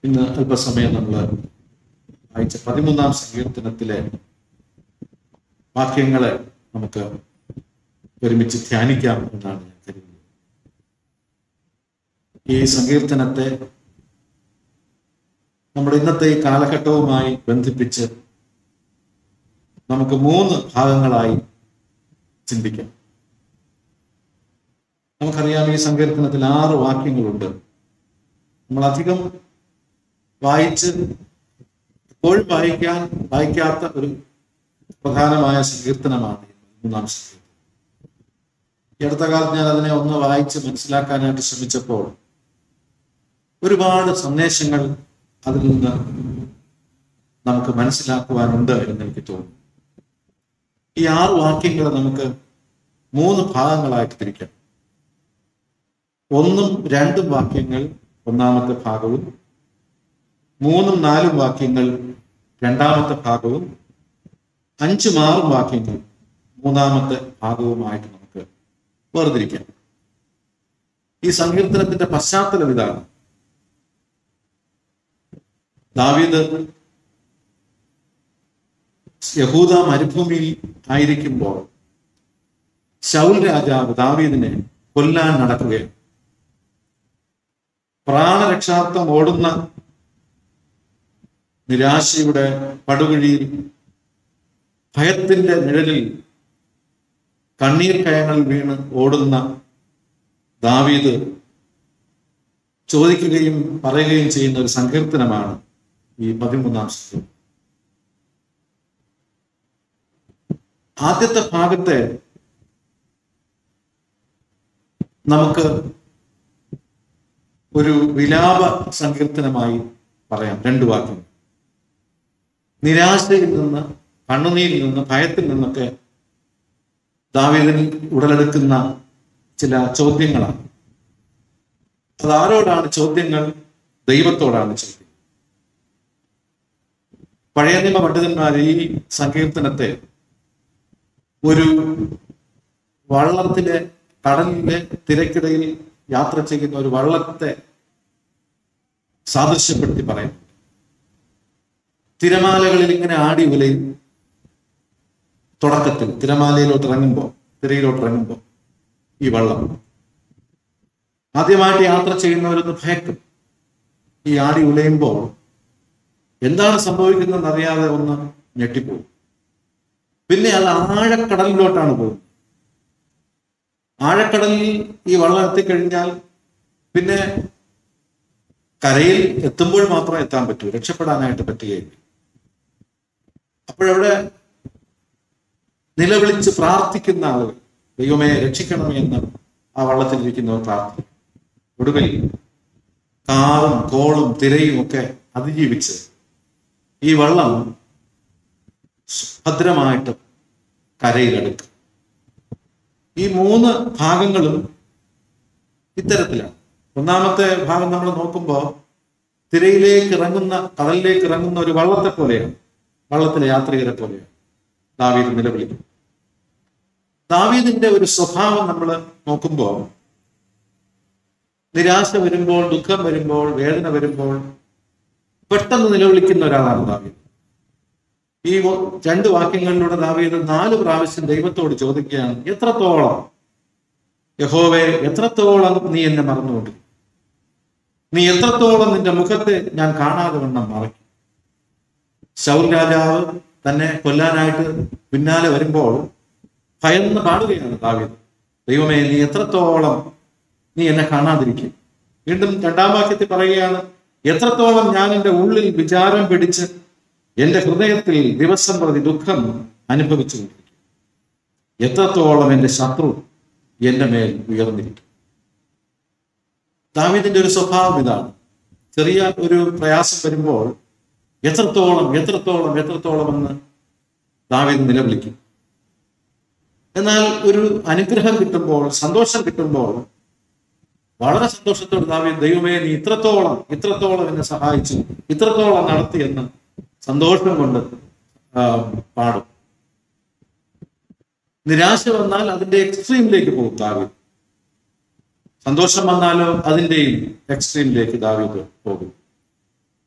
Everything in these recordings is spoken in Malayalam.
ഇന്ന് അല്പസമയം നമ്മൾ വായിച്ച പതിമൂന്നാം സങ്കീർത്തനത്തിലെ വാക്യങ്ങളെ നമുക്ക് ഒരുമിച്ച് ധ്യാനിക്കാം എന്നാണ് ഞാൻ കരുതുന്നത് ഈ സങ്കീർത്തനത്തെ നമ്മുടെ ഇന്നത്തെ ഈ കാലഘട്ടവുമായി ബന്ധിപ്പിച്ച് നമുക്ക് മൂന്ന് ഭാഗങ്ങളായി ചിന്തിക്കാം നമുക്കറിയാം ഈ സങ്കീർത്തനത്തിൽ ആറ് വാക്യങ്ങളുണ്ട് നമ്മൾ അധികം വായിച്ച് എപ്പോഴും വായിക്കാൻ വായിക്കാത്ത ഒരു പ്രധാനമായ സങ്കീർത്തനമാണ് ഈ മൂന്നാം സങ്കീർത്തനം ഈ അടുത്ത കാലത്ത് ഞാൻ അതിനെ ഒന്ന് വായിച്ച് മനസ്സിലാക്കാനായിട്ട് ശ്രമിച്ചപ്പോൾ ഒരുപാട് സന്ദേശങ്ങൾ അതിൽ നിന്ന് നമുക്ക് മനസ്സിലാക്കുവാനുണ്ട് എന്ന് എനിക്ക് തോന്നുന്നു ഈ ആറ് വാക്യങ്ങൾ നമുക്ക് മൂന്ന് ഭാഗങ്ങളായിട്ട് തിരിക്കാം ഒന്നും രണ്ടും വാക്യങ്ങൾ ഒന്നാമത്തെ ഭാഗവും മൂന്നും നാലും വാക്യങ്ങൾ രണ്ടാമത്തെ ഭാഗവും അഞ്ചും ആറും വാക്യങ്ങൾ മൂന്നാമത്തെ ഭാഗവുമായിട്ട് നമുക്ക് വേർതിരിക്കാം ഈ സങ്കീർത്തനത്തിന്റെ പശ്ചാത്തലം ഇതാണ് ദാവീദ് യഹൂദ മരുഭൂമിയിൽ ആയിരിക്കുമ്പോൾ ശൗൽ രാജാവ് ദാവീദിനെ കൊല്ലാൻ നടക്കുകയാണ് പ്രാണരക്ഷാർത്ഥം ഓടുന്ന നിരാശയുടെ പടുകുഴിയിൽ ഭയത്തിന്റെ നിഴലിൽ കണ്ണീർ കയങ്ങളിൽ വീണ് ഓടുന്ന ദാവീദ് ചോദിക്കുകയും പറയുകയും ചെയ്യുന്ന ഒരു സങ്കീർത്തനമാണ് ഈ പതിമൂന്നാം സങ്കീർത്തനം ആദ്യത്തെ ഭാഗത്തെ നമുക്ക് ഒരു വിലാപ സങ്കീർത്തനമായി പറയാം രണ്ടു വാക്യം നിരാശയിൽ നിന്ന് കണ്ണുനീരിൽ നിന്ന് ഭയത്തിൽ നിന്നൊക്കെ ദാവീദിൽ ഉടലെടുക്കുന്ന ചില ചോദ്യങ്ങളാണ് അത് ആരോടാണ് ചോദ്യങ്ങൾ ദൈവത്തോടാണ് ചോദ്യം പഴയ നിയമ പണ്ഡിതന്മാർ ഈ സങ്കീർത്തനത്തെ ഒരു വള്ളത്തിലെ കടലിലെ തിരക്കിടയിൽ യാത്ര ചെയ്യുന്ന ഒരു വള്ളത്തെ സാദൃശ്യപ്പെടുത്തി പറയും തിരമാലകളിൽ ഇങ്ങനെ ആടി ഉലയും തുടക്കത്തിൽ തിരമാലയിലോട്ട് ഇറങ്ങുമ്പോൾ തിരയിലോട്ട് ഇറങ്ങുമ്പോൾ ഈ വള്ളം ആദ്യമായിട്ട് യാത്ര ചെയ്യുന്നവരൊന്ന് ഭയക്കും ഈ ആടി ഉലയുമ്പോൾ എന്താണ് സംഭവിക്കുന്നതെന്ന് അറിയാതെ ഒന്ന് ഞെട്ടിപ്പോകും പിന്നെ അത് ആഴക്കടലിലോട്ടാണ് പോകുന്നത് ആഴക്കടലിൽ ഈ വള്ളം എത്തിക്കഴിഞ്ഞാൽ പിന്നെ കരയിൽ എത്തുമ്പോൾ മാത്രമേ എത്താൻ പറ്റൂ രക്ഷപ്പെടാനായിട്ട് പറ്റുകയില്ല അപ്പോഴവിടെ നിലവിളിച്ച് പ്രാർത്ഥിക്കുന്ന ആളുകൾ ദൈവമേ രക്ഷിക്കണമേ എന്ന് ആ വള്ളത്തിലിരിക്കുന്നവർ പ്രാർത്ഥിക്കും ഒടുവിൽ കാറും കോളും തിരയും ഒക്കെ അതിജീവിച്ച് ഈ വള്ളം ഭദ്രമായിട്ട് കരയിലെടുക്കും ഈ മൂന്ന് ഭാഗങ്ങളും ഇത്തരത്തിലാണ് ഒന്നാമത്തെ ഭാഗം നമ്മൾ നോക്കുമ്പോൾ തിരയിലേക്ക് ഇറങ്ങുന്ന കടലിലേക്ക് ഇറങ്ങുന്ന ഒരു വള്ളത്തെ പോലെയാണ് വള്ളത്തിലെ യാത്രികരെ പോലെയാണ് ദാവീദ് നിലവിളിക്കും ദാവീദിന്റെ ഒരു സ്വഭാവം നമ്മൾ നോക്കുമ്പോൾ നിരാശ വരുമ്പോൾ ദുഃഖം വരുമ്പോൾ വേദന വരുമ്പോൾ പെട്ടെന്ന് നിലവിളിക്കുന്ന ഒരാളാണ് ദാവീദ് ഈ രണ്ട് വാക്യങ്ങളിലൂടെ ദാവീദ് നാല് പ്രാവശ്യം ദൈവത്തോട് ചോദിക്കുകയാണ് എത്രത്തോളം യഹോവെ എത്രത്തോളം നീ എന്നെ മറന്നുകൊണ്ട് നീ എത്രത്തോളം നിന്റെ മുഖത്തെ ഞാൻ കാണാതെ വണ്ണം മറയ്ക്കും ശൗൽ രാജാവ് തന്നെ കൊല്ലാനായിട്ട് പിന്നാലെ വരുമ്പോൾ ഭയന്ന് പാടുകയാണ് ദാവീദ് ദൈവമേ നീ എത്രത്തോളം നീ എന്നെ കാണാതിരിക്കും വീണ്ടും രണ്ടാം വാക്യത്തിൽ പറയുകയാണ് എത്രത്തോളം ഞാൻ എൻ്റെ ഉള്ളിൽ വിചാരം പിടിച്ച് എന്റെ ഹൃദയത്തിൽ ദിവസം പ്രതി ദുഃഖം അനുഭവിച്ചുകൊണ്ടിരിക്കും എത്രത്തോളം എൻ്റെ ശത്രു എന്റെ മേൽ ഉയർന്നിരിക്കും ദാവീദിന്റെ ഒരു സ്വഭാവം ഇതാണ് ചെറിയ ഒരു പ്രയാസം വരുമ്പോൾ എത്രത്തോളം എത്രത്തോളം എത്രത്തോളം എന്ന് ദാവീദ് നിലവിളിക്കും എന്നാൽ ഒരു അനുഗ്രഹം കിട്ടുമ്പോൾ സന്തോഷം കിട്ടുമ്പോൾ വളരെ സന്തോഷത്തോട് ദാവീദ് ദൈവമേ നീ ഇത്രത്തോളം ഇത്രത്തോളം എന്നെ സഹായിച്ചു ഇത്രത്തോളം നടത്തി എന്ന് സന്തോഷം കൊണ്ട് പാടും നിരാശ വന്നാൽ അതിന്റെ എക്സ്ട്രീമിലേക്ക് പോകും ദാവീദ് സന്തോഷം വന്നാലോ അതിന്റെയും എക്സ്ട്രീമിലേക്ക് ദാവീദ് പോകും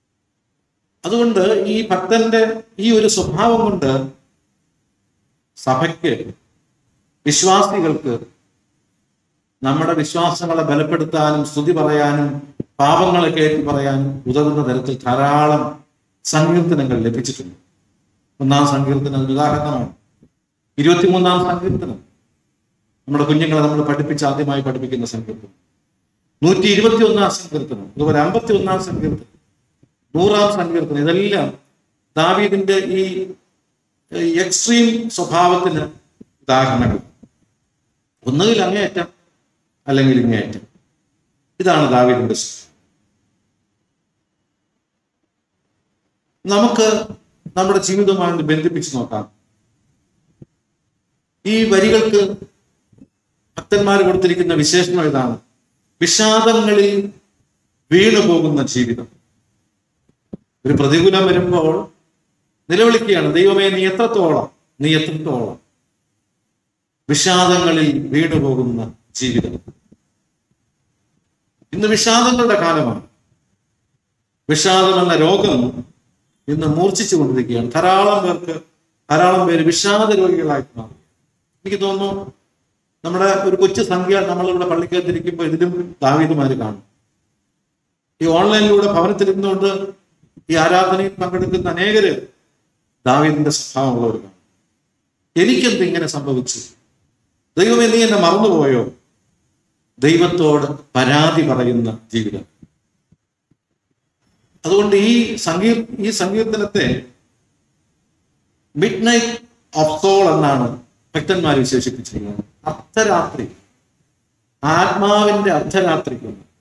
അതുകൊണ്ട് ഈ ഭക്തന്റെ ഈ ഒരു സ്വഭാവം കൊണ്ട് സഭയ്ക്ക് വിശ്വാസികൾക്ക് നമ്മുടെ വിശ്വാസങ്ങളെ ബലപ്പെടുത്താനും സ്തുതി പറയാനും പാപങ്ങളെ കയറ്റി പറയാനും ഉതകുന്ന തരത്തിൽ ധാരാളം സങ്കീർത്തനങ്ങൾ ലഭിച്ചിട്ടുണ്ട് ഒന്നാം സങ്കീർത്തനം ഒരു ഉദാഹരണമാണ് ഇരുപത്തിമൂന്നാം സങ്കീർത്തനം നമ്മുടെ കുഞ്ഞുങ്ങളെ നമ്മൾ പഠിപ്പിച്ച് ആദ്യമായി പഠിപ്പിക്കുന്ന സങ്കീർത്തനം നൂറ്റി ഇരുപത്തി ഒന്നാം സങ്കീർത്തനം അതുപോലെ അമ്പത്തി ഒന്നാം സങ്കീർത്തനം നൂറാം സങ്കീർത്തനം ഇതെല്ലാം ദാവീദിന്റെ ഈ ഈ എക്സ്ട്രീം സ്വഭാവത്തിന് ഉദാഹരണങ്ങൾ ഒന്നുകിൽ അങ്ങേയറ്റം അല്ലെങ്കിൽ ഇങ്ങേയറ്റം ഇതാണ് ദാവീദിന്റെ സ്വഭാവം നമുക്ക് നമ്മുടെ ജീവിതവുമായി ബന്ധിപ്പിച്ച് നോക്കാം ഈ വരികൾക്ക് ഭക്തന്മാർ കൊടുത്തിരിക്കുന്ന വിശേഷണം ഇതാണ് വിഷാദങ്ങളിൽ വീണു പോകുന്ന ജീവിതം ഒരു പ്രതികൂലം വരുമ്പോൾ നിലവിളിക്കുകയാണ് ദൈവമേ നീ എത്രത്തോളം നീ എത്രത്തോളം വിഷാദങ്ങളിൽ വീണു പോകുന്ന ജീവിതം ഇന്ന് വിഷാദങ്ങളുടെ കാലമാണ് വിഷാദം എന്ന രോഗം ഇന്ന് മൂർച്ഛിച്ചു കൊണ്ടിരിക്കുകയാണ് ധാരാളം പേർക്ക് ധാരാളം പേര് വിഷാദ രോഗികളായിട്ട് മാറി എനിക്ക് തോന്നുന്നു നമ്മുടെ ഒരു കൊച്ചു സംഖ്യ നമ്മളിവിടെ പള്ളിക്കകത്തിരിക്കുമ്പോൾ ഇതിലും ദാവീദുമാര് കാണും ഈ ഓൺലൈനിലൂടെ ഭവനത്തിലിരുന്നുകൊണ്ട് ഈ ആരാധനയിൽ പങ്കെടുക്കുന്ന അനേകര് ദാവീദിന്റെ സ്വഭാവമുള്ളവർ കാണും എനിക്കെന്ത് ഇങ്ങനെ സംഭവിച്ചു ദൈവമേ നീ എന്നെ മറന്നുപോയോ ദൈവത്തോട് പരാതി പറയുന്ന ജീവിതം അതുകൊണ്ട് ഈ സങ്കീർ ഈ സങ്കീർത്തനത്തെ മിഡ് നൈറ്റ് ഓഫ് സോൾ എന്നാണ് ഭക്തന്മാർ വിശേഷിപ്പിച്ചിരിക്കുന്നത് അർദ്ധരാത്രി ആത്മാവിന്റെ അർദ്ധരാത്രി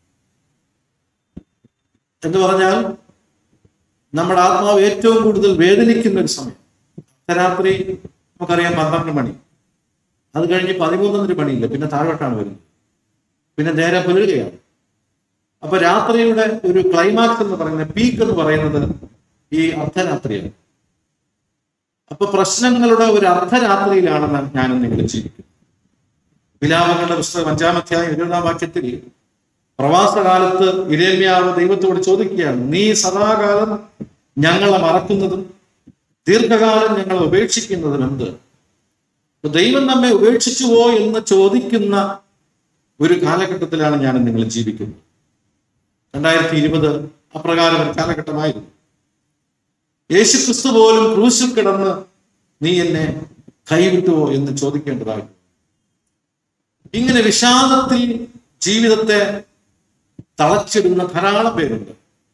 എന്ന് പറഞ്ഞാൽ നമ്മുടെ ആത്മാവ് ഏറ്റവും കൂടുതൽ വേദനിക്കുന്ന ഒരു സമയം അർദ്ധരാത്രി നമുക്കറിയാം പന്ത്രണ്ട് മണി അത് കഴിഞ്ഞ് പതിമൂന്നൊന്നര മണിയില്ല പിന്നെ താഴോട്ടാണ് വരുന്നത് പിന്നെ നേരെ പുലരുകയാണ് അപ്പൊ രാത്രിയുടെ ഒരു ക്ലൈമാക്സ് എന്ന് പറയുന്നത് പീക്ക് എന്ന് പറയുന്നത് ഈ അർദ്ധരാത്രിയാണ് അപ്പൊ പ്രശ്നങ്ങളുടെ ഒരു അർദ്ധരാത്രിയിലാണെന്ന് ഞാനും നിങ്ങൾ ജീവിക്കുന്നത് വിലാപങ്ങളുടെ പുസ്തകം അഞ്ചാമധ്യായം ഇരുപതാം വാക്യത്തിൽ പ്രവാസകാലത്ത് ഇരേമ്യാവ് ദൈവത്തോട് ചോദിക്കുകയാണ് നീ സദാകാലം ഞങ്ങളെ മറക്കുന്നതും ദീർഘകാലം ഞങ്ങളെ ഉപേക്ഷിക്കുന്നതും എന്ത് അപ്പൊ ദൈവം നമ്മെ ഉപേക്ഷിച്ചുവോ എന്ന് ചോദിക്കുന്ന ഒരു കാലഘട്ടത്തിലാണ് ഞാൻ നിങ്ങൾ ജീവിക്കുന്നത് രണ്ടായിരത്തി ഇരുപത് അപ്രകാരം ഒരു കാലഘട്ടമായിരുന്നു യേശു ക്രിസ്തു പോലും ക്രൂശിൽ കിടന്ന് നീ എന്നെ കൈവിട്ടുവോ എന്ന് ചോദിക്കേണ്ടതായിരുന്നു ഇങ്ങനെ വിഷാദത്തിൽ ജീവിതത്തെ തളച്ചിടുന്ന ധാരാളം പേരുണ്ട്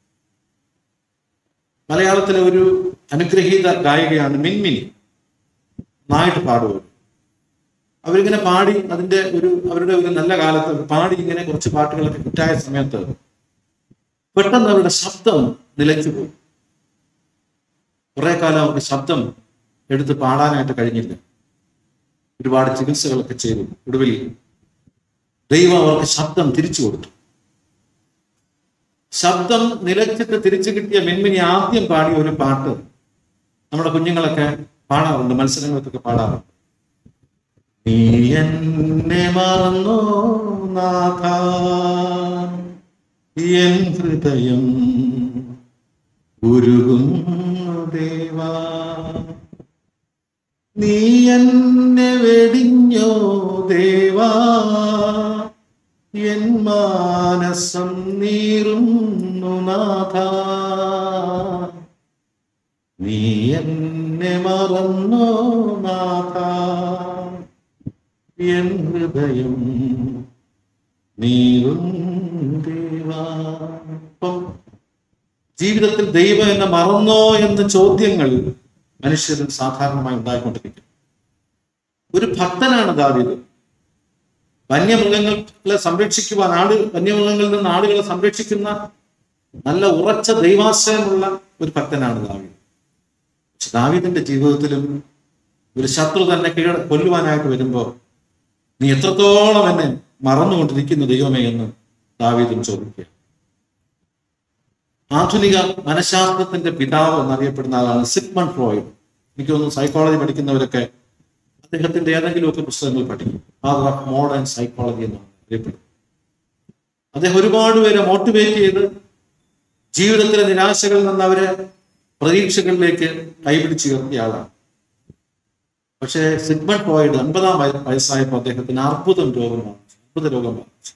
മലയാളത്തിലെ ഒരു അനുഗ്രഹീത ഗായികയാണ് മിൻമിനി നന്നായിട്ട് പാടുവർ അവരിങ്ങനെ പാടി അതിന്റെ ഒരു അവരുടെ ഒരു നല്ല കാലത്ത് പാടി ഇങ്ങനെ കുറച്ച് പാട്ടുകളൊക്കെ കിട്ടായ സമയത്ത് പെട്ടെന്ന് അവരുടെ ശബ്ദം നിലച്ചു പോയി കുറെ കാലം അവർക്ക് ശബ്ദം എടുത്ത് പാടാനായിട്ട് കഴിഞ്ഞില്ല ഒരുപാട് ചികിത്സകളൊക്കെ ചെയ്തു ഒടുവിൽ ദൈവം അവർക്ക് ശബ്ദം തിരിച്ചു കൊടുത്തു ശബ്ദം നിലച്ചിട്ട് തിരിച്ചു കിട്ടിയ മിൻമിനി ആദ്യം പാടിയ ഒരു പാട്ട് നമ്മുടെ കുഞ്ഞുങ്ങളൊക്കെ പാടാറുണ്ട് മത്സരങ്ങൾക്കൊക്കെ പാടാറുണ്ട് നീ എന്നെ മറന്നോ നാഥ എൻ ഹൃദയം ഉരുകുന്നു ദേവാ നീ എന്നെ വെടിഞ്ഞോ ദേവാ എൻ മാനസം നീറുന്നു നാഥ നീ എന്നെ മറന്നോ നാഥ എൻ ഹൃദയം നീറും ദേവാ അപ്പം ജീവിതത്തിൽ ദൈവം എന്നെ മറന്നോ എന്ന ചോദ്യങ്ങൾ മനുഷ്യരിൽ സാധാരണമായി ഉണ്ടായിക്കൊണ്ടിരിക്കും ഒരു ഭക്തനാണ് ദാവീദ് വന്യമൃഗങ്ങളെ സംരക്ഷിക്കുവാൻ ആട് വന്യമൃഗങ്ങളിൽ നിന്ന് ആടുകളെ സംരക്ഷിക്കുന്ന നല്ല ഉറച്ച ദൈവാശ്രയമുള്ള ഒരു ഭക്തനാണ് ദാവീദ് പക്ഷെ ദാവീദിന്റെ ജീവിതത്തിലും ഒരു ശത്രു തന്നെ കീഴ കൊല്ലുവാനായിട്ട് വരുമ്പോൾ നീ എത്രത്തോളം എന്നെ മറന്നുകൊണ്ടിരിക്കുന്നു ദൈവമേ എന്ന് ദാവീദും ചോദിക്കുക ആധുനിക മനഃശാസ്ത്രത്തിന്റെ പിതാവ് എന്നറിയപ്പെടുന്ന ആളാണ് സിഗ്മൺ ഫ്രോയിഡ് എനിക്ക് തോന്നുന്നു സൈക്കോളജി പഠിക്കുന്നവരൊക്കെ അദ്ദേഹത്തിന്റെ ഏതെങ്കിലുമൊക്കെ പുസ്തകങ്ങൾ പഠിക്കും ഫാദർ ഓഫ് മോഡേൺ സൈക്കോളജി എന്നാണ് അറിയപ്പെടുന്നത് അദ്ദേഹം ഒരുപാട് പേരെ മോട്ടിവേറ്റ് ചെയ്ത് ജീവിതത്തിലെ നിരാശകളിൽ നിന്ന് അവരെ പ്രതീക്ഷകളിലേക്ക് കൈപിടിച്ചുയർത്തിയ ആളാണ് പക്ഷേ സിഗ്മൺ ഫ്രോയിഡ് അൻപതാം വയ- വയസ്സായപ്പോൾ അദ്ദേഹത്തിന് അർബുദം രോഗം ബാധിച്ചു അർബുദ രോഗം ബാധിച്ചു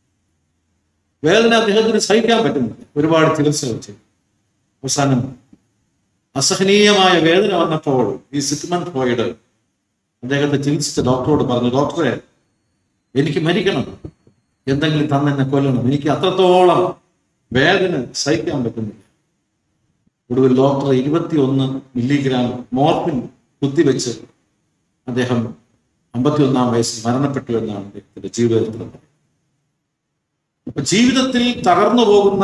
വേദന അദ്ദേഹത്തിന് സഹിക്കാൻ പറ്റുന്നില്ല ഒരുപാട് ചികിത്സകൾ ചെയ്തു അവസാനം അസഹനീയമായ വേദന വന്നപ്പോൾ ഈ സിഗ്മൺ ഫ്രോയിഡ് അദ്ദേഹത്തെ ചികിത്സിച്ച ഡോക്ടറോട് പറഞ്ഞു ഡോക്ടറെ എനിക്ക് മരിക്കണം എന്തെങ്കിലും തന്നെ കൊല്ലണം എനിക്ക് അത്രത്തോളം വേദന സഹിക്കാൻ പറ്റുന്നില്ല ഒടുവിൽ ഡോക്ടർ ഇരുപത്തിയൊന്ന് മില്ലിഗ്രാം മോർഫിൻ കുത്തിവെച്ച് അദ്ദേഹം അമ്പത്തിയൊന്നാം വയസ്സിൽ മരണപ്പെട്ടു എന്നാണ് അദ്ദേഹത്തിന്റെ ജീവിതത്തിൽ പറയുന്നത്. അപ്പൊ ജീവിതത്തിൽ തകർന്നു പോകുന്ന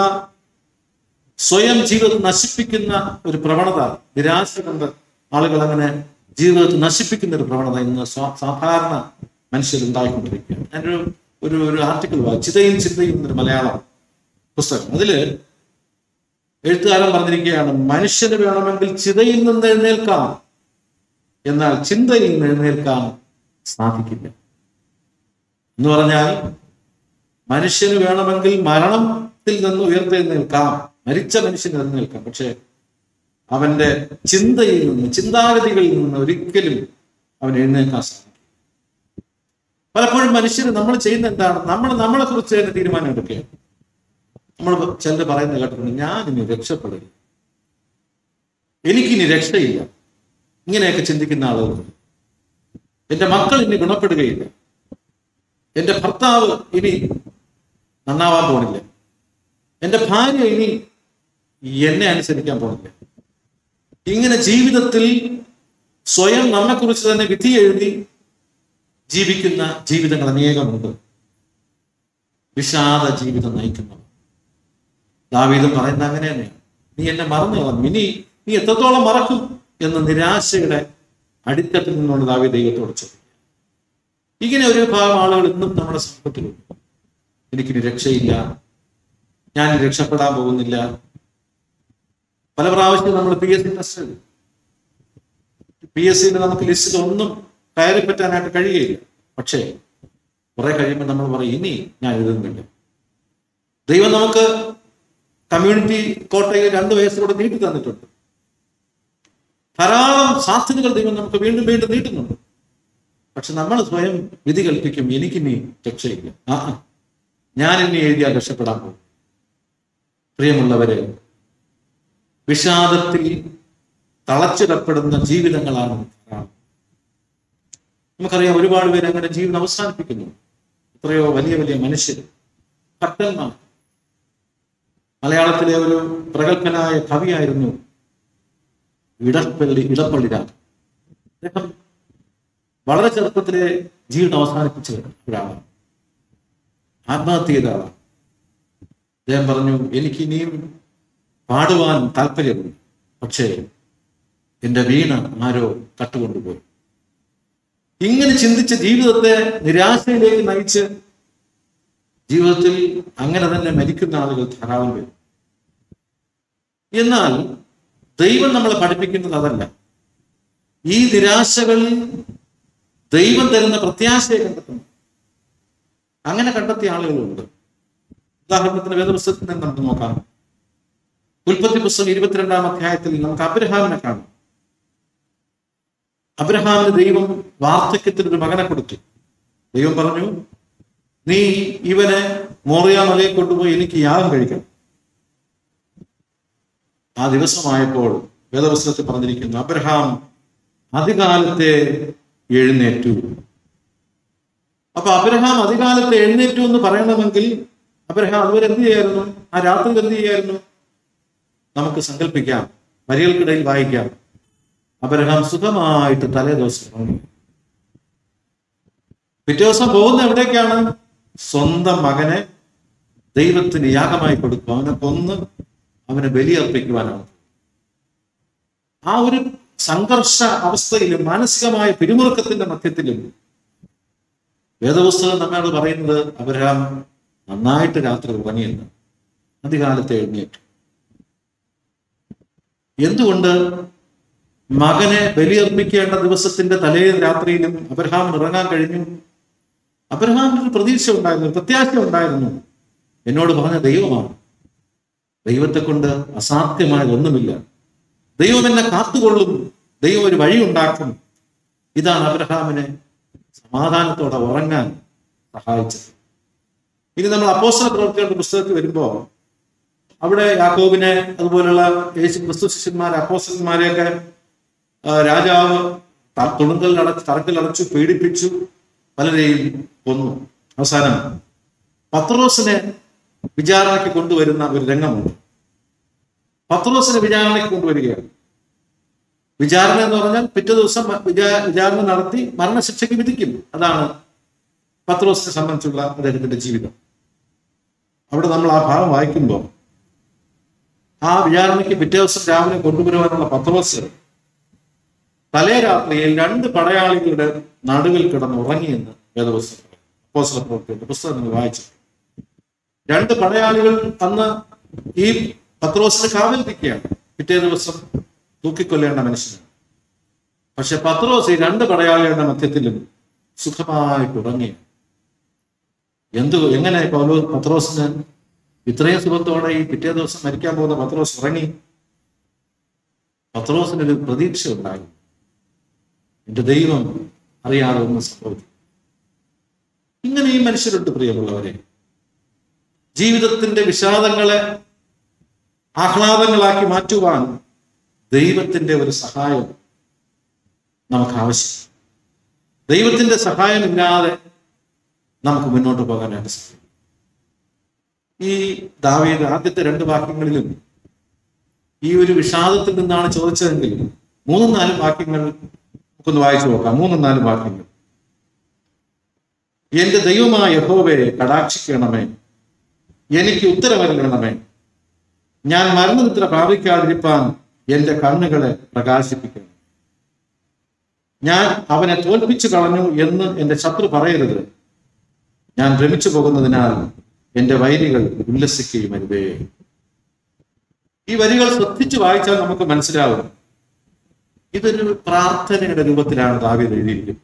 സ്വയം ജീവിതം നശിപ്പിക്കുന്ന ഒരു പ്രവണത നിരാശ കൊണ്ട് ആളുകൾ അങ്ങനെ ജീവിതത്തിൽ നശിപ്പിക്കുന്ന ഒരു പ്രവണത ഇന്ന് സ്വാ- സാധാരണ മനുഷ്യർ ഉണ്ടായിക്കൊണ്ടിരിക്കുകയാണ് ഞാനൊരു ഒരു ഒരു ആർട്ടിക്കിൾ വായിച്ചു ചിതയും ചിന്തയും എന്നൊരു മലയാളം പുസ്തകം അതില് എഴുത്തുകാരൻ പറഞ്ഞിരിക്കുകയാണ് മനുഷ്യന് വേണമെങ്കിൽ ചിതയിൽ നിന്ന് എഴുന്നേൽക്കാം എന്നാൽ ചിന്തയിൽ നിന്ന് എഴുന്നേൽക്കാൻ സാധിക്കില്ല എന്ന് പറഞ്ഞാൽ മനുഷ്യന് വേണമെങ്കിൽ മരണത്തിൽ നിന്ന് ഉയർത്തെഴുന്നേൽക്കാം മരിച്ച മനുഷ്യന് എഴുന്നേൽക്കാം പക്ഷെ അവന്റെ ചിന്തയിൽ നിന്ന് ചിന്താഗതികളിൽ നിന്ന് ഒരിക്കലും അവൻ എഴുന്നേൽക്കാൻ സാധിക്കും പലപ്പോഴും മനുഷ്യർ നമ്മൾ ചെയ്യുന്ന എന്താണ് നമ്മൾ നമ്മളെ കുറിച്ച് തന്നെ തീരുമാനം എടുക്കുകയാണ് നമ്മൾ ചിലർ പറയുന്നത് കേട്ടിട്ടുണ്ട് ഞാൻ ഇനി രക്ഷപ്പെടില്ല എനിക്കിനി രക്ഷയില്ല ഇങ്ങനെയൊക്കെ ചിന്തിക്കുന്ന ആളുകളുണ്ട് എന്റെ മക്കൾ ഇനി ഗുണപ്പെടുകയില്ല എന്റെ ഭർത്താവ് ഇനി നന്നാവാൻ പോണില്ല എന്റെ ഭാര്യ ഇനി എന്നെ അനുസരിക്കാൻ പോണില്ല ഇങ്ങനെ ജീവിതത്തിൽ സ്വയം നമ്മെക്കുറിച്ച് തന്നെ വിധി എഴുതി ജീവിക്കുന്ന ജീവിതങ്ങൾ അനേകമുണ്ട് വിഷാദ ജീവിതം നയിക്കുന്നവർ ദാവീദും പറയുന്നത് അങ്ങനെ തന്നെയാണ് നീ എന്നെ മറന്നു കളഞ്ഞു ഇനി നീ എത്രത്തോളം മറക്കും എന്ന നിരാശയുടെ അടിത്തട്ടിൽ നിന്നുകൊണ്ട് ദാവീദ് ദൈവത്തോട് ചോദിക്കും ഇങ്ങനെ ഒരു വിഭാഗം ആളുകൾ ഇന്നും നമ്മുടെ സമൂഹത്തിലുണ്ട് എനിക്കിനി രക്ഷയില്ല ഞാൻ ഇനി രക്ഷപ്പെടാൻ പോകുന്നില്ല പല പ്രാവശ്യം നമ്മൾ പി എസ് സി ടെസ്റ്റ് എഴുതും പി എസ് സിയിൽ നമുക്ക് ലിസ്റ്റിൽ ഒന്നും കയറി പറ്റാനായിട്ട് കഴിയുകയില്ല പക്ഷേ കുറെ കഴിയുമ്പോൾ നമ്മൾ പറയും ഇനി ഞാൻ എഴുതുന്നില്ല ദൈവം നമുക്ക് കമ്മ്യൂണിറ്റി കോട്ടയിൽ രണ്ട് വയസ്സിലൂടെ നീട്ടി തന്നിട്ടുണ്ട് ധാരാളം സാധ്യതകൾ ദൈവം നമുക്ക് വീണ്ടും വീണ്ടും നീട്ടുന്നുണ്ട് പക്ഷെ നമ്മൾ സ്വയം വിധി കൽപ്പിക്കും എനിക്കിനി രക്ഷയില്ല ആ ആ. ഞാൻ ഇനി എഴുതിയാൽ രക്ഷപ്പെടാൻ പോകും പ്രിയമുള്ളവരെ വിഷാദത്തിൽ തളച്ചിടപ്പെടുന്ന ജീവിതങ്ങളാണ് ധാരാളം നമുക്കറിയാം ഒരുപാട് പേര് അങ്ങനെ ജീവിതം അവസാനിപ്പിക്കുന്നു എത്രയോ വലിയ വലിയ മനുഷ്യർ ഭക്തന്മാർ മലയാളത്തിലെ ഒരു പ്രഗത്ഭനായ കവിയായിരുന്നു ഇടപ്പള്ളി ഇടപ്പള്ളി രാജ അദ്ദേഹം വളരെ ചെറുപ്പത്തിലെ ജീവിതം അവസാനിപ്പിച്ച ഒരാളാണ് ആത്മഹത്യ ചെയ്ത ആളാണ് അദ്ദേഹം പറഞ്ഞു എനിക്ക് ഇനിയും പാടുവാൻ താല്പര്യമുണ്ട് പക്ഷേ എന്റെ വീണ ആരോ കട്ടുകൊണ്ടുപോയി ഇങ്ങനെ ചിന്തിച്ച ജീവിതത്തെ നിരാശയിലേക്ക് നയിച്ച് ജീവിതത്തിൽ അങ്ങനെ തന്നെ മരിക്കുന്ന ആളുകൾ ധാരാളം പേര് എന്നാൽ ദൈവം നമ്മളെ പഠിപ്പിക്കുന്നത് അതല്ല ഈ നിരാശകൾ ദൈവം തരുന്ന പ്രത്യാശയെ കണ്ടെത്തുന്നു അങ്ങനെ കണ്ടെത്തിയ ആളുകളുണ്ട് ഉദാഹരണത്തിന് വേദപുസ്തകത്തിൽ നിന്ന് നമുക്ക് നോക്കാം ഉൽപ്പത്തി പുസ്തകം ഇരുപത്തിരണ്ടാം അധ്യായത്തിൽ നമുക്ക് അബ്രഹാമിനെ കാണാം അബ്രഹാമിന് ദൈവം വാർദ്ധക്യത്തിൽ ഒരു മകനെ കൊടുത്തു ദൈവം പറഞ്ഞു നീ ഇവനെ മോറിയ മലയിൽ കൊണ്ടുപോയി എനിക്ക് യാഗം കഴിക്കണം ആ ദിവസമായപ്പോൾ വേദപുസ്തകത്തിൽ പറഞ്ഞിരിക്കുന്നു അബ്രഹാം അധികാലത്തെ എഴുന്നേറ്റു അപ്പൊ അബ്രഹാം അധികാലത്തെ എഴുന്നേറ്റു എന്ന് പറയണമെങ്കിൽ അബ്രഹാം അതുവരെ എന്ത് ചെയ്യായിരുന്നു ആ രാത്രി എന്ത് ചെയ്യായിരുന്നു നമുക്ക് സങ്കല്പിക്കാം വരികൾക്കിടയിൽ വായിക്കാം അബ്രഹാം സുഖമായിട്ട് തലേ ദിവസം ഉറങ്ങി പിറ്റേ ദിവസം പോകുന്ന എവിടേക്കാണ് സ്വന്തം മകനെ ദൈവത്തിന് യാഗമായി കൊടുക്കും അവനെ കൊന്ന് അവനെ ബലിയർപ്പിക്കുവാനാണ് ആ ഒരു സംഘർഷ അവസ്ഥയിലും മാനസികമായ പിരിമുറുക്കത്തിന്റെ മധ്യത്തിലും വേദപുസ്തകം നമ്മോട് പറയുന്നത് അബ്രഹാം നന്നായിട്ട് രാത്രി ഉറങ്ങിയെന്ന് അധികാലത്തെ എഴുന്നേറ്റു എന്തുകൊണ്ട് മകനെ ബലിയർപ്പിക്കേണ്ട ദിവസത്തിന്റെ തലേ രാത്രിയിലും അബ്രഹാം ഇറങ്ങാൻ കഴിഞ്ഞു അബ്രഹാമിന് ഒരു പ്രതീക്ഷ ഉണ്ടായിരുന്നു ഒരു പ്രത്യാശ ഉണ്ടായിരുന്നു എന്നോട് പറഞ്ഞ ദൈവമാണ് ദൈവത്തെ കൊണ്ട് അസാധ്യമായത് ഒന്നുമില്ല ദൈവം എന്നെ കാത്തുകൊള്ളും ദൈവം ഒരു വഴി ഉണ്ടാക്കും ഇതാണ് അബ്രഹാമിനെ സമാധാനത്തോടെ ഉറങ്ങാൻ സഹായിച്ചത് ഇനി നമ്മൾ അപ്പോസ്തല പ്രവർത്തികളുടെ പുസ്തകത്തിൽ വരുമ്പോൾ അവിടെ യാക്കോബിനെ അതുപോലുള്ള യേശു ക്രിസ്തു ശിഷ്യന്മാരെ അപ്പോസ്റ്റന്മാരെയൊക്കെ ആ, രാജാവ് ത- തുണുങ്കലിൽ അടച്ച് തറക്കൽ അടച്ചു പീഡിപ്പിച്ചു പലരെയും കൊന്നു അവസാനം പത്രോസിനെ വിചാരണയ്ക്ക് കൊണ്ടുവരുന്ന ഒരു രംഗമുണ്ട് പത്രോസിനെ വിചാരണയ്ക്ക് കൊണ്ടുവരികയാണ് വിചാരണ എന്ന് പറഞ്ഞാൽ പിറ്റേ ദിവസം വിചാ- വിചാരണ നടത്തി മരണശിക്ഷയ്ക്ക് വിധിക്കും അതാണ് പത്രോസിനെ സംബന്ധിച്ചുള്ള അദ്ദേഹത്തിന്റെ ജീവിതം അവിടെ നമ്മൾ ആ ഭാഗം വായിക്കുമ്പോൾ ആ വിചാരണയ്ക്ക് പിറ്റേ ദിവസം രാവിലെ കൊണ്ടുവരുവാനുള്ള പത്രോസ് തലേ രാത്രിയിൽ രണ്ട് പടയാളികളുടെ നടുവിൽ കിടന്ന് ഉറങ്ങിയെന്ന് വേദപുസ്തകം അപ്പോസ്തല പ്രവൃത്തിയുടെ പുസ്തകം നിങ്ങൾ വായിച്ചു രണ്ട് പടയാളികൾ അന്ന് ഈ പത്രോസിന് കാവൽ നിൽക്കുകയാണ് പിറ്റേ ദിവസം തൂക്കിക്കൊല്ലേണ്ട മനുഷ്യനാണ് പക്ഷെ പത്രോസ് ഈ രണ്ട് പടയാളികളുടെ മധ്യത്തിലും സുഖമായിട്ട് ഉറങ്ങി എന്തു എങ്ങനെ പൗലോ പത്രോസിന് ഇത്രയും സുഖത്തോടെ ഈ പിറ്റേ ദിവസം മരിക്കാൻ പോകുന്ന പത്രോസ് ഉറങ്ങി പത്രോസിനൊരു പ്രതീക്ഷ ഉണ്ടായി എന്റെ ദൈവം അറിയാതെ ഒന്നും സംഭവിക്കും ഇങ്ങനെ ഈ മനുഷ്യരുണ്ട് പ്രിയമുള്ളവരെ ജീവിതത്തിന്റെ വിഷാദങ്ങളെ ആഹ്ലാദങ്ങളാക്കി മാറ്റുവാൻ ദൈവത്തിന്റെ ഒരു സഹായം നമുക്ക് ആവശ്യം ദൈവത്തിന്റെ സഹായമില്ലാതെ നമുക്ക് മുന്നോട്ട് പോകാനായിട്ട് സാധിക്കും ഈ ദാവീദ് ആദ്യത്തെ രണ്ട് വാക്യങ്ങളിലും ഈ ഒരു വിഷാദത്തിൽ നിന്നാണ് ചോദിച്ചതെങ്കിൽ മൂന്നും നാലും വാക്യങ്ങൾ നമുക്കൊന്ന് വായിച്ചു നോക്കാം മൂന്നും നാലും വാക്യങ്ങൾ എന്റെ ദൈവമായ യഹോവയെ കടാക്ഷിക്കണമേ എനിക്ക് ഉത്തരവരണമേ ഞാൻ മരണനിദ്ര പ്രാപിക്കാതിരിപ്പാൻ എന്റെ കണ്ണുകളെ പ്രകാശിപ്പിക്കണം ഞാൻ അവനെ തോൽപ്പിച്ചു കളഞ്ഞു എന്ന് എന്റെ ശത്രു പറയരുത് ഞാൻ ഭ്രമിച്ചു പോകുന്നതിനാൽ എന്റെ വൈരികൾ ഉല്ലസിക്കുകയും അരുതേ ഈ വരികൾ ശ്രദ്ധിച്ചു വായിച്ചാൽ നമുക്ക് മനസ്സിലാവും ഇതൊരു പ്രാർത്ഥനയുടെ രൂപത്തിലാണ് ദാവീദ് എഴുതിയിരിക്കുന്നത്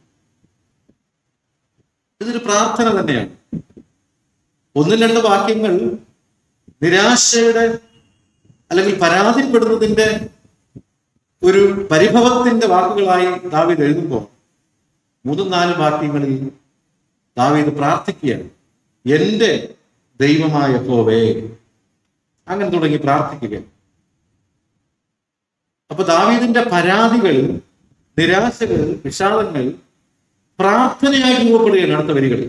ഇതൊരു പ്രാർത്ഥന തന്നെയാണ് ഒന്നും രണ്ട് വാക്യങ്ങൾ നിരാശയുടെ അല്ലെങ്കിൽ പരാതിപ്പെടുന്നതിന്റെ ഒരു പരിഭവത്തിന്റെ വാക്കുകളായി ദാവീദ് എഴുതുമ്പോൾ മൂന്നും നാലും വാക്യങ്ങളിൽ ദാവീദ് പ്രാർത്ഥിക്കുകയാണ് എന്റെ ദൈവമായ ഹോവേ അങ്ങനെ തുടങ്ങി പ്രാർത്ഥിക്കുക അപ്പൊ ദാവീദിന്റെ പരാതികൾ നിരാശകൾ വിഷാദങ്ങൾ പ്രാർത്ഥനയായി രൂപപ്പെടുകയാണ് അടുത്ത വരികളിൽ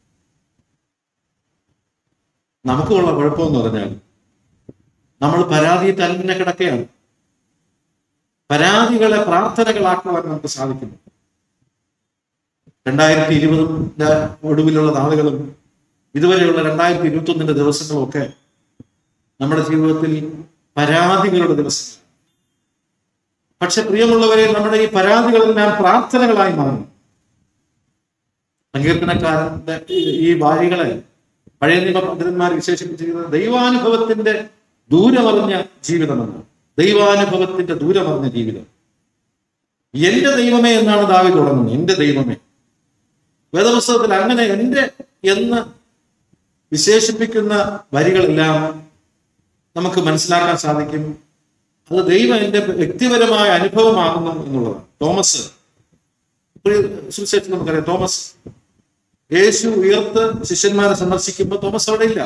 നമുക്കുള്ള കുഴപ്പമെന്ന് പറഞ്ഞാൽ നമ്മൾ പരാതിയിൽ തന്നെ കിടക്കുകയാണ് പരാതികളെ പ്രാർത്ഥനകളാക്കുവാൻ നമുക്ക് സാധിക്കുന്നു രണ്ടായിരത്തി ഇരുപതിന്റെ ഒടുവിലുള്ള നാളുകളും ഇതുവരെയുള്ള രണ്ടായിരത്തി ഇരുപത്തി ഒന്നിന്റെ ദിവസങ്ങളും ഒക്കെ നമ്മുടെ ജീവിതത്തിൽ പരാതികളുടെ ദിവസങ്ങൾ പക്ഷെ പ്രിയമുള്ളവരെ നമ്മുടെ ഈ പരാതികളെല്ലാം പ്രാർത്ഥനകളായി മാറുന്നു സങ്കീർത്തനക്കാരന്റെ ഈ- ഈ വാരികളെ പഴയ നിയമ പണ്ഡിതന്മാർ വിശേഷിപ്പിച്ചിരിക്കുന്നത് ദൈവാനുഭവത്തിന്റെ ദൂരമറിഞ്ഞ ജീവിതമെന്ന് ദൈവാനുഭവത്തിന്റെ ദൂരമറിഞ്ഞ ജീവിതം എന്റെ ദൈവമേ എന്നാണ് ദാവി തുടങ്ങുന്നത് എന്റെ ദൈവമേ വേദപുസ്തകത്തിൽ അങ്ങനെ എന്റെ എന്ന് വിശേഷിപ്പിക്കുന്ന വരികളെല്ലാം നമുക്ക് മനസ്സിലാക്കാൻ സാധിക്കും അത് ദൈവം എന്റെ വ്യക്തിപരമായ അനുഭവമാകുന്നു എന്നുള്ളതാണ് തോമസ് ഒരു സുവിശേഷം നമുക്കറിയാം തോമസ് യേശു ഉയർത്ത് ശിഷ്യന്മാരെ സന്ദർശിക്കുമ്പോൾ തോമസ് അവിടെ ഇല്ല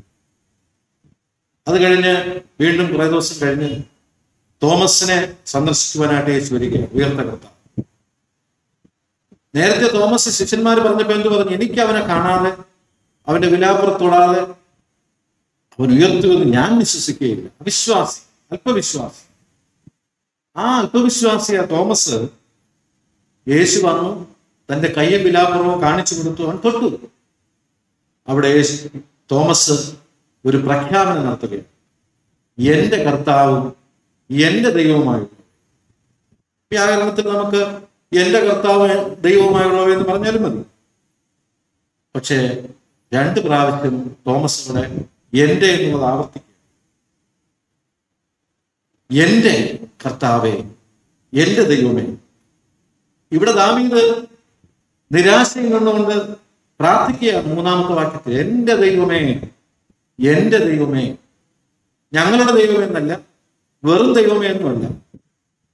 അത് കഴിഞ്ഞ് വീണ്ടും കുറെ ദിവസം കഴിഞ്ഞ് തോമസിനെ സന്ദർശിക്കുവാനായിട്ട് യേശു വരികയാണ് ഉയർത്ത കർത്താവ് നേരത്തെ തോമസ് ശിഷ്യന്മാർ പറഞ്ഞപ്പോ എന്ത് പറഞ്ഞു എനിക്ക് അവനെ കാണാതെ അവന്റെ വിലാപ്പുറത്തൊടാതെ അവൻ ഉയർത്തുമെന്ന് ഞാൻ വിശ്വസിക്കുകയില്ല അവിശ്വാസി അല്പവിശ്വാസി ആ അല്പവിശ്വാസിയ തോമസ് യേശു വന്നു തന്റെ കയ്യും വിലാപ്പുറവും കാണിച്ചു കൊടുത്തു അവൻ തൊട്ടു അവിടെ യേശു തോമസ് ഒരു പ്രഖ്യാപനം നടത്തുകയാണ് എന്റെ കർത്താവും എന്റെ ദൈവവുമായിരുന്നു വ്യാകരണത്തിൽ നമുക്ക് എന്റെ കർത്താവ് ദൈവവുമായുള്ളവ എന്ന് പറഞ്ഞാലും മതി പക്ഷേ രണ്ട് പ്രാവശ്യം തോമസ് ഇവിടെ എന്റെ എന്നുള്ളത് ആവർത്തിക്കും എന്റെ കർത്താവേ എന്റെ ദൈവമേ ഇവിടെ ദാവീദ് നിരാശയിൽ നിന്നുകൊണ്ട് പ്രാർത്ഥിക്കുകയാണ് മൂന്നാമത്തെ വാക്യത്തിൽ എന്റെ ദൈവമേ എന്റെ ദൈവമേ ഞങ്ങളുടെ ദൈവം എന്നല്ല വെറും ദൈവമേ എന്നുമല്ല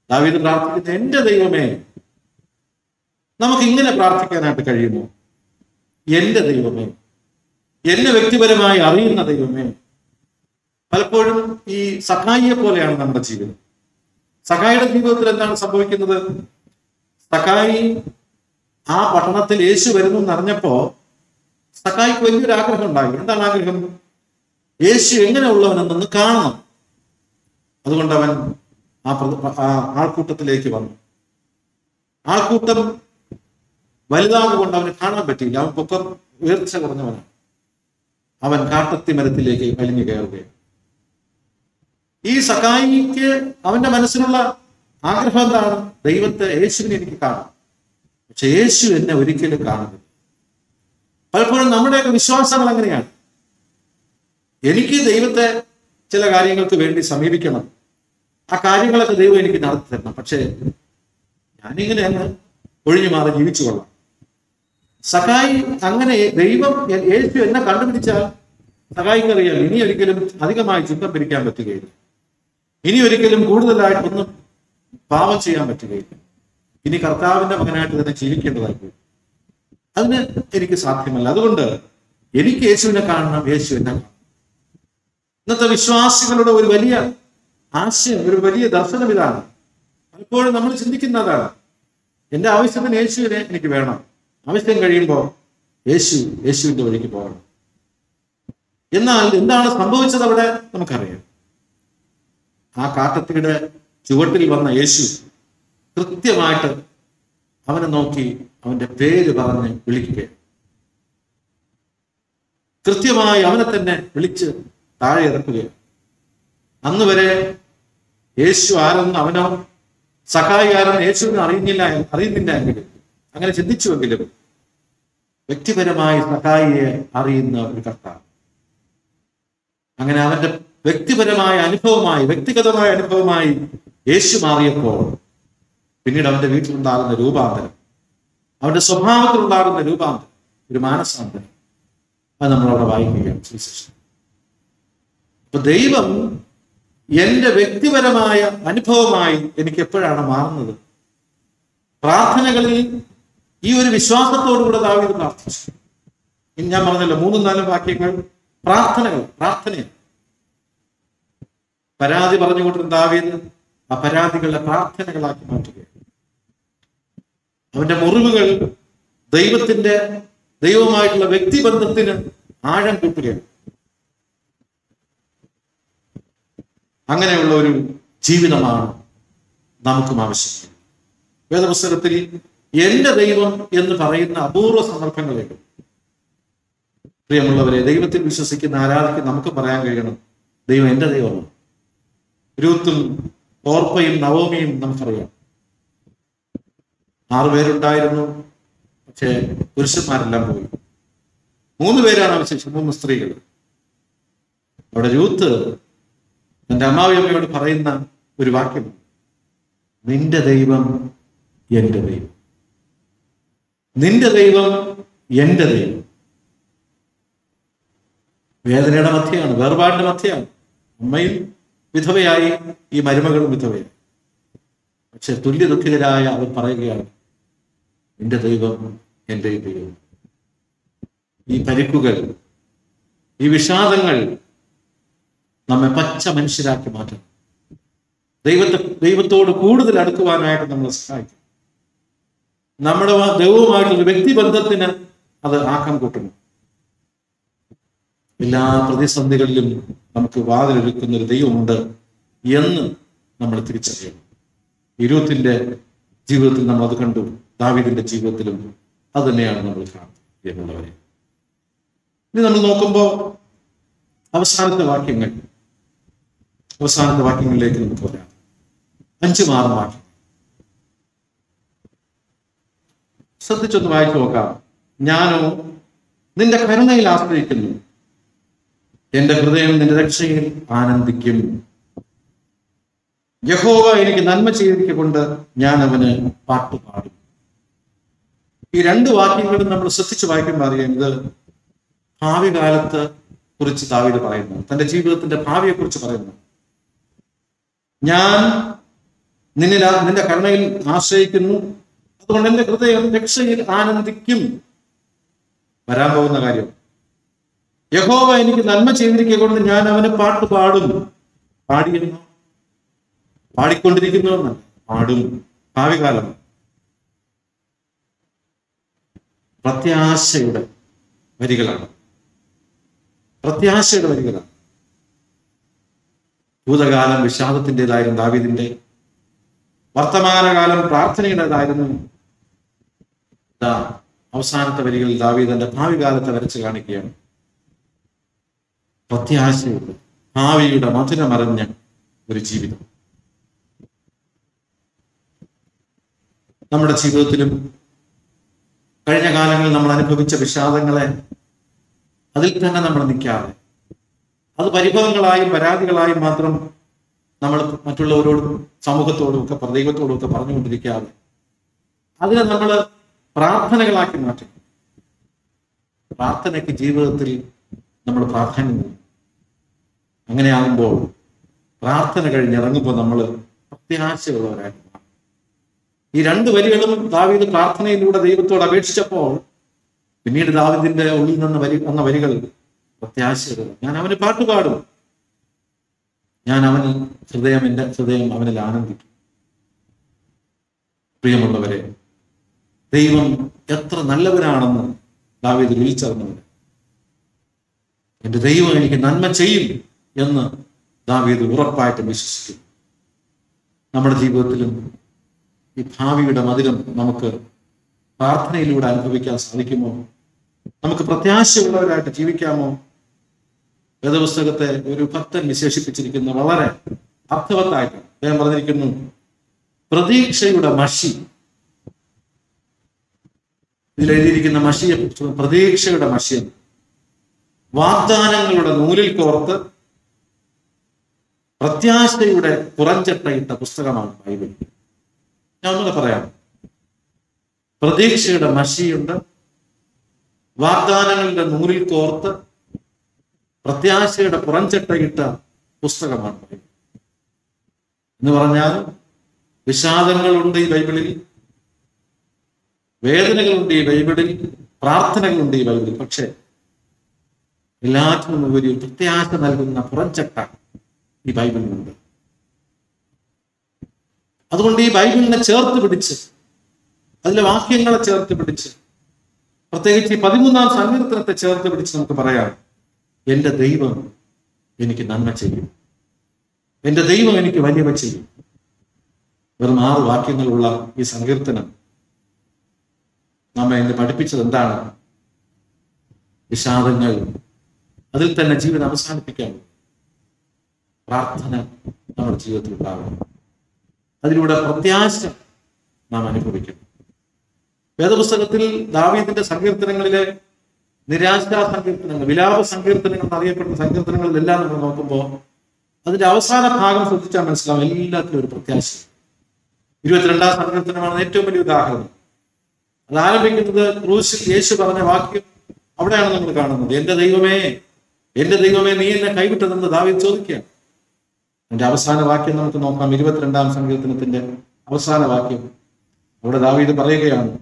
ദാവീദ് പ്രാർത്ഥിക്കുന്ന എന്റെ ദൈവമേ നമുക്ക് ഇങ്ങനെ പ്രാർത്ഥിക്കാനായിട്ട് കഴിയുമോ എന്റെ ദൈവമേ എന്നെ വ്യക്തിപരമായി അറിയുന്ന ദൈവമേ പലപ്പോഴും ഈ സഖായിയെ പോലെയാണ് നമ്മുടെ ജീവിതം സഖായിയുടെ ജീവിതത്തിൽ എന്താണ് സംഭവിക്കുന്നത് സഖായി ആ പട്ടണത്തിൽ യേശു വരുന്നു എന്നറിഞ്ഞപ്പോ സഖായിക്ക് വലിയൊരു ആഗ്രഹം ഉണ്ടായി എന്താണ് ആഗ്രഹം യേശു എങ്ങനെയുള്ളവനെന്നൊന്ന് കാണണം അതുകൊണ്ട് അവൻ ആ പ്ര- ആ ആൾക്കൂട്ടത്തിലേക്ക് വന്നു ആൾക്കൂട്ടം വലുതാകൊണ്ട് അവന് കാണാൻ പറ്റിയില്ല അവൻ പൊക്കം ഉയർച്ച കുറഞ്ഞവനാണ് അവൻ കാട്ടത്തി മരത്തിലേക്ക് വലിഞ്ഞു കയറുകയാണ് ഈ സഖായിക്ക് അവന്റെ മനസ്സിലുള്ള ആഗ്രഹം എന്താണ് ദൈവത്തെ യേശുവിനെ എനിക്ക് കാണാം പക്ഷെ യേശു എന്നെ ഒരിക്കലും കാണുന്നില്ല പലപ്പോഴും നമ്മുടെയൊക്കെ വിശ്വാസങ്ങൾ അങ്ങനെയാണ് എനിക്ക് ദൈവത്തെ ചില കാര്യങ്ങൾക്ക് വേണ്ടി സമീപിക്കണം ആ കാര്യങ്ങളൊക്കെ ദൈവം എനിക്ക് നടത്തി തരണം പക്ഷേ ഞാനിങ്ങനെ അങ്ങ് ഒഴിഞ്ഞു മാറി ജീവിച്ചു കൊള്ളാം സഖായി അങ്ങനെ ദൈവം എ- യേശു എന്നെ കണ്ടുപിടിച്ചാൽ സഖായിക്ക് അറിയാം ഇനി ഒരിക്കലും അധികമായി ചുക്കം പിരിക്കാൻ പറ്റുകയില്ല ഇനി ഒരിക്കലും കൂടുതലായിട്ടൊന്നും പാപം ചെയ്യാൻ പറ്റുകയില്ല ഇനി കർത്താവിന്റെ മകനായിട്ട് തന്നെ ജീവിക്കേണ്ടതായി വരും. അതിന് എനിക്ക് സാധ്യമല്ല അതുകൊണ്ട് എനിക്ക് യേശുവിനെ കാണണം യേശു എന്നെ കാണണം ഇന്നത്തെ വിശ്വാസികളുടെ ഒരു വലിയ ആശയം ഒരു വലിയ ദർശനം ഇതാണ് പലപ്പോഴും നമ്മൾ ചിന്തിക്കുന്നതാണ് എന്റെ ആവശ്യത്തിന് യേശുവിനെ എനിക്ക് വേണം ആവശ്യം കഴിയുമ്പോൾ യേശു യേശുവിന്റെ വഴിക്ക് പോകണം എന്നാൽ എന്താണ് സംഭവിച്ചത് അവിടെ നമുക്കറിയാം ആ കാട്ടത്തിയുടെ ചുവട്ടിൽ വന്ന യേശു കൃത്യമായിട്ട് അവനെ നോക്കി അവന്റെ പേര് പറഞ്ഞ് വിളിക്കുകയാണ് കൃത്യമായി അവനെ തന്നെ വിളിച്ച് താഴെ ഇറക്കുകയാണ് അന്ന് വരെ യേശു ആരെന്ന് അവനോ സഹായി ആരെന്ന് യേശുവിനെ അറിയുന്നില്ല അറിയുന്നില്ല എങ്കിലും അങ്ങനെ ചിന്തിച്ചുവെങ്കിലും വ്യക്തിപരമായി സഹായിയെ അറിയുന്ന ഒരു കർത്താവ് അങ്ങനെ അവന്റെ വ്യക്തിപരമായ അനുഭവമായി വ്യക്തിഗതമായ അനുഭവമായി യേശു മാറിയപ്പോൾ പിന്നീട് അവന്റെ വീട്ടിലുണ്ടാകുന്ന രൂപാന്തരം അവന്റെ സ്വഭാവത്തിലുണ്ടാകുന്ന രൂപാന്തരം ഒരു മാനസാന്തരം അത് നമ്മളവിടെ വായിക്കുകയാണ് സുവിശേഷം അപ്പൊ ദൈവം എന്റെ വ്യക്തിപരമായ അനുഭവമായി എനിക്ക് എപ്പോഴാണ് മാറുന്നത് പ്രാർത്ഥനകളിൽ ഈ ഒരു വിശ്വാസത്തോടുകൂടെ ദാവീദ് പ്രാർത്ഥിച്ചു ഇനി ഞാൻ പറഞ്ഞല്ലോ മൂന്നും നാലും വാക്യങ്ങൾ പ്രാർത്ഥനകൾ പ്രാർത്ഥനയാണ് പരാതി പറഞ്ഞുകൊണ്ടിരുന്ന ദാവീദ് ആ പരാതികളെ പ്രാർത്ഥനകളാക്കി മാറ്റുകയാണ് അവന്റെ മുറിവുകൾ ദൈവത്തിന്റെ ദൈവവുമായിട്ടുള്ള വ്യക്തിബന്ധത്തിന് ആഴം കൂട്ടുകയാണ് അങ്ങനെയുള്ള ഒരു ജീവിതമാണ് നമുക്കും ആവശ്യമുള്ളത് വേദപുസ്തകത്തിൽ എന്റെ ദൈവം എന്ന് പറയുന്ന അപൂർവ സന്ദർഭങ്ങളുണ്ട് പ്രിയമുള്ളവരെ ദൈവത്തിൽ വിശ്വസിക്കുന്ന ആരാധിക്കുന്ന നമുക്ക് പറയാൻ കഴിയണം ദൈവം എന്റെ ദൈവമാണ് രൂത്തും ഓർപ്പയും നവോമിയും നമുക്കറിയാം ആറുപേരുണ്ടായിരുന്നു പക്ഷേ പുരുഷന്മാരെല്ലാം പോയി മൂന്ന് പേരാണ് അവശേഷിച്ചത് മൂന്ന് സ്ത്രീകൾ അവിടെ രൂത്ത് തന്റെ അമ്മാവിയമ്മയോട് പറയുന്ന ഒരു വാക്യം നിന്റെ ദൈവം എന്റെ ദൈവം നിന്റെ ദൈവം എന്റെ ദൈവം വേദനയുടെ മധ്യയാണ് വേർപാടിന്റെ മധ്യയാണ് അമ്മയും വിധവയായി ഈ മരുമകളും വിധവയായി പക്ഷെ തുല്യ ദുഃഖിതരായ അവർ പറയുകയാണ് നിന്റെ ദൈവം എന്റെ ദൈവം ഈ പരിക്കുകൾ ഈ വിഷാദങ്ങൾ നമ്മെ പച്ച മനുഷ്യരാക്കി മാറ്റണം ദൈവത്തെ ദൈവത്തോട് കൂടുതൽ അടുക്കുവാനായിട്ട് നമ്മളെ സഹായിക്കും നമ്മുടെ വ- ദൈവവുമായിട്ടുള്ള വ്യക്തിബന്ധത്തിന് അത് ആക്കം കൂട്ടുന്നു എല്ലാ പ്രതിസന്ധികളിലും നമുക്ക് വാതിലൊരുക്കുന്ന ഒരു ദൈവമുണ്ട് എന്ന് നമ്മൾ തിരിച്ചറിയണം ഇരുപത്തിന്റെ ജീവിതത്തിൽ നമ്മൾ അത് കണ്ടു ദാവീദിന്റെ ജീവിതത്തിലും അത് തന്നെയാണ് നമ്മൾ കാണുന്നത് എന്നുള്ളവരെ ഇനി നമ്മൾ നോക്കുമ്പോൾ അവസാനത്തെ വാക്യങ്ങൾ അവസാനത്തെ വാക്യങ്ങളിലേക്ക് നമുക്ക് വരാം അഞ്ചും ആറും വാക്യം ശ്രദ്ധിച്ചൊന്ന് വായിച്ചു നോക്കാം ഞാനോ നിന്റെ കരുണയിൽ ആശ്രയിക്കുന്നു എന്റെ ഹൃദയം നിന്റെ രക്ഷയിൽ ആനന്ദിക്കും യഹോവ എനിക്ക് നന്മ ചെയ്തിരിക്കൊണ്ട് ഞാൻ അവന് പാട്ട് പാടും ഈ രണ്ട് വാക്യങ്ങളും നമ്മൾ ശ്രദ്ധിച്ച് വായിക്കുമ്പോൾ അറിയാം ഇത് ഭാവി കാലത്ത് കുറിച്ച് ദാവീദ് പറയുന്നു തന്റെ ജീവിതത്തിന്റെ ഭാവിയെ കുറിച്ച് പറയുന്നു ഞാൻ നിന്നിൽ ആ- നിന്റെ കരുണയിൽ ആശ്രയിക്കുന്നു അതുകൊണ്ട് എന്റെ ഹൃദയം രക്ഷയിൽ ആനന്ദിക്കും വരാൻ പോകുന്ന കാര്യം യഹോവ എനിക്ക് നന്മ ചെയ്തിരിക്കുക കൊണ്ട് ഞാൻ അവന് പാട്ട് പാടും പാടിയെന്നോ പാടിക്കൊണ്ടിരിക്കുന്നു എന്നല്ല പാടും ഭാവി കാലം പ്രത്യാശയുടെ വരികളാണ് പ്രത്യാശയുടെ വരികളാണ് ഭൂതകാലം വിഷാദത്തിൻ്റെതായിരുന്നു ദാവീദിന്റെ വർത്തമാനകാലം പ്രാർത്ഥനയുടേതായിരുന്നു ദാ അവസാനത്തെ വരികളിൽ ദാവീദന്റെ ഭാവി കാലത്തെ വരച്ച് കാണിക്കുകയാണ് പ്രത്യാശയുടെ ഭാവിയുടെ മധുരമറിഞ്ഞ ഒരു ജീവിതം നമ്മുടെ ജീവിതത്തിലും കഴിഞ്ഞ കാലങ്ങളിൽ നമ്മൾ അനുഭവിച്ച വിഷാദങ്ങളെ അതിൽ തന്നെ നമ്മൾ നിൽക്കാതെ അത് പരിഭവങ്ങളായും പരാതികളായും മാത്രം നമ്മൾ മറ്റുള്ളവരോടും സമൂഹത്തോടും ഒക്കെ ദൈവത്തോടും ഒക്കെ പറഞ്ഞുകൊണ്ടിരിക്കാതെ അതിനെ നമ്മൾ പ്രാർത്ഥനകളാക്കി മാറ്റും പ്രാർത്ഥനയ്ക്ക് ജീവിതത്തിൽ നമ്മൾ പ്രാധാന്യം നൽകും അങ്ങനെയാകുമ്പോൾ പ്രാർത്ഥന കഴിഞ്ഞിറങ്ങുമ്പോൾ നമ്മൾ പ്രത്യാശയുള്ളവരായിട്ട് മാറും ഈ രണ്ട് വരികളും ദാവീദ് പ്രാർത്ഥനയിലൂടെ ദൈവത്തോട് അപേക്ഷിച്ചപ്പോൾ പിന്നീട് ദാവീദിന്റെ ഉള്ളിൽ നിന്ന് വരി വന്ന വരികൾ പ്രത്യാശകൾ ഞാൻ അവന് പാട്ട് പാടും ഞാൻ അവന് ഹൃദയം എൻ്റെ ഹൃദയം അവനിൽ ആനന്ദിക്കും പ്രിയമുള്ളവരെ ദൈവം എത്ര നല്ലവനാണെന്ന് ദാവീദ് വിളിച്ചറിഞ്ഞവർ എന്റെ ദൈവം എനിക്ക് നന്മ ചെയ്യും എന്ന് ദാവീദ് ഉറപ്പായിട്ടും വിശ്വസിക്കുന്നു നമ്മുടെ ജീവിതത്തിലും ഈ ഭാവിയുടെ മധുരം നമുക്ക് പ്രാർത്ഥനയിലൂടെ അനുഭവിക്കാൻ സാധിക്കുമോ നമുക്ക് പ്രത്യാശയുള്ളവരായിട്ട് ജീവിക്കാമോ വേദപുസ്തകത്തെ ഒരു ഭക്തൻ വിശേഷിപ്പിച്ചിരിക്കുന്ന വളരെ അർത്ഥവത്തായിട്ട് അദ്ദേഹം പറഞ്ഞിരിക്കുന്നു പ്രതീക്ഷയുടെ മഷി ഇതിൽ എഴുതിയിരിക്കുന്ന മഷിയെ കുറിച്ച് പ്രതീക്ഷയുടെ മഷി എന്ന്. വാഗ്ദാനങ്ങളുടെ നൂലിൽ കോർത്ത് പ്രത്യാശയുടെ പുറഞ്ചട്ടയിട്ട പുസ്തകമാണ് ബൈബിൾ ഞാൻ ഒന്നുകൂടെ പറയാം പ്രതീക്ഷയുടെ മഷിയുണ്ട് വാഗ്ദാനങ്ങളുടെ നൂലിൽ കോർത്ത് പ്രത്യാശയുടെ പുറഞ്ചട്ടയിട്ട പുസ്തകമാണ് ബൈബിൾ എന്ന് പറഞ്ഞാൽ വിഷാദങ്ങളുണ്ട് ഈ ബൈബിളിൽ വേദനകളുണ്ട് ഈ ബൈബിളിൽ പ്രാർത്ഥനകളുണ്ട് ഈ ബൈബിളിൽ പക്ഷെ എല്ലാറ്റിനും ഉപരി ഒരു പ്രത്യാശ നൽകുന്ന പുറഞ്ചട്ട ഈ ബൈബിളിലുണ്ട് അതുകൊണ്ട് ഈ ബൈബിളിനെ ചേർത്ത് പിടിച്ച് അതിലെ വാക്യങ്ങളെ ചേർത്ത് പിടിച്ച് പ്രത്യേകിച്ച് ഈ പതിമൂന്നാം സങ്കീർത്തനത്തെ ചേർത്ത് പിടിച്ച് നമുക്ക് പറയാം എന്റെ ദൈവം എനിക്ക് നന്മ ചെയ്യും എന്റെ ദൈവം എനിക്ക് വലിയവ ചെയ്യും വെറും ആറ് വാക്യങ്ങളുള്ള ഈ സങ്കീർത്തനം നമ്മെ ഇന്ന് പഠിപ്പിച്ചത് എന്താണ് വിഷാദങ്ങൾ അതിൽ തന്നെ ജീവിതം അവസാനിപ്പിക്കാൻ പ്രാർത്ഥന നമ്മുടെ ജീവിതത്തിൽ ഉണ്ടാകണം അതിലൂടെ പ്രത്യാശ നാം അനുഭവിക്കണം വേദപുസ്തകത്തിൽ ദാവീദിന്റെ സങ്കീർത്തനങ്ങളിലെ നിരാശാ സങ്കീർത്തനങ്ങൾ വിലാപ സങ്കീർത്തനങ്ങൾ എന്നറിയപ്പെടുന്ന സങ്കീർത്തനങ്ങളിലെല്ലാം നമ്മൾ നോക്കുമ്പോൾ അതിന്റെ അവസാന ഭാഗം ശ്രദ്ധിച്ചാൽ മനസ്സിലാവും എല്ലാത്തിലും ഒരു പ്രത്യാശ ഇരുപത്തിരണ്ടാം സങ്കീർത്തനമാണ് ഏറ്റവും വലിയ ഉദാഹരണം അത് ആരംഭിക്കുന്നത് ക്രൂശിൽ യേശു പറഞ്ഞ വാക്യം അവിടെയാണ് നമ്മൾ കാണുന്നത് എന്റെ ദൈവമേ എന്റെ ദൈവമേ നീ എന്നെ കൈവിട്ടതെന്ന് ദാവീദ് ചോദിക്കുകയാണ് അതിന്റെ അവസാന വാക്യം നമുക്ക് നോക്കാം ഇരുപത്തിരണ്ടാം സങ്കീർത്തനത്തിന്റെ അവസാന വാക്യം അവിടെ ദാവീദ് പറയുകയാണ്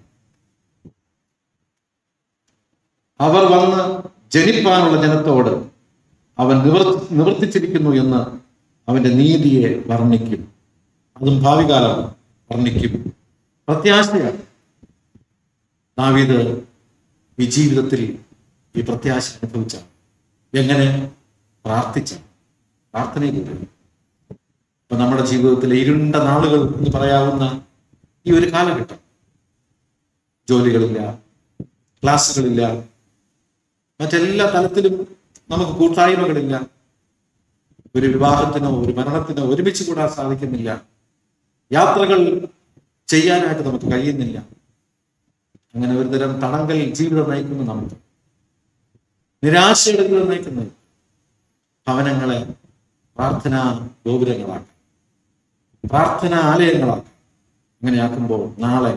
അവർ വന്ന് ജനിപ്പാനുള്ള ജനത്തോട് അവൻ നിവർത്തി നിവർത്തിച്ചിരിക്കുന്നു എന്ന് അവന്റെ നീതിയെ വർണ്ണിക്കും അതും ഭാവി കാലം വർണ്ണിക്കും പ്രത്യാശയാണ് ദാവീദ് ഈ ജീവിതത്തിൽ ഈ പ്രത്യാശ അനുഭവിച്ച എങ്ങനെ പ്രാർത്ഥിച്ച പ്രാർത്ഥനയിലൂടെ ഇപ്പൊ നമ്മുടെ ജീവിതത്തിലെ ഇരുണ്ട നാളുകൾ എന്ന് പറയാവുന്ന ഈ ഒരു കാലഘട്ടം ജോലികളില്ല ക്ലാസ്സുകളില്ല മറ്റെല്ലാ തലത്തിലും നമുക്ക് കൂട്ടായ്മകളില്ല ഒരു വിവാഹത്തിനോ ഒരു മരണത്തിനോ ഒരുമിച്ച് കൂടാൻ സാധിക്കുന്നില്ല യാത്രകൾ ചെയ്യാനായിട്ട് നമുക്ക് കഴിയുന്നില്ല അങ്ങനെ ഒരു തരം തടങ്കൽ ജീവിതം നയിക്കുന്നു നമുക്ക് നിരാശയുടെ ജീവിതം നയിക്കുന്നത് ഭവനങ്ങളെ പ്രാർത്ഥനാ ഗോപുരങ്ങളാക്കാം പ്രാർത്ഥനാ ആലയങ്ങളാക്കാം അങ്ങനെയാക്കുമ്പോൾ നാളെ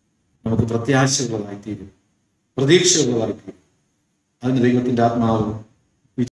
നമുക്ക് പ്രത്യാശയുള്ളതായി തീരും പ്രതീക്ഷയുള്ളതായി തീരും അതിന് ദൈവത്തിന്റെ ആത്മാവ്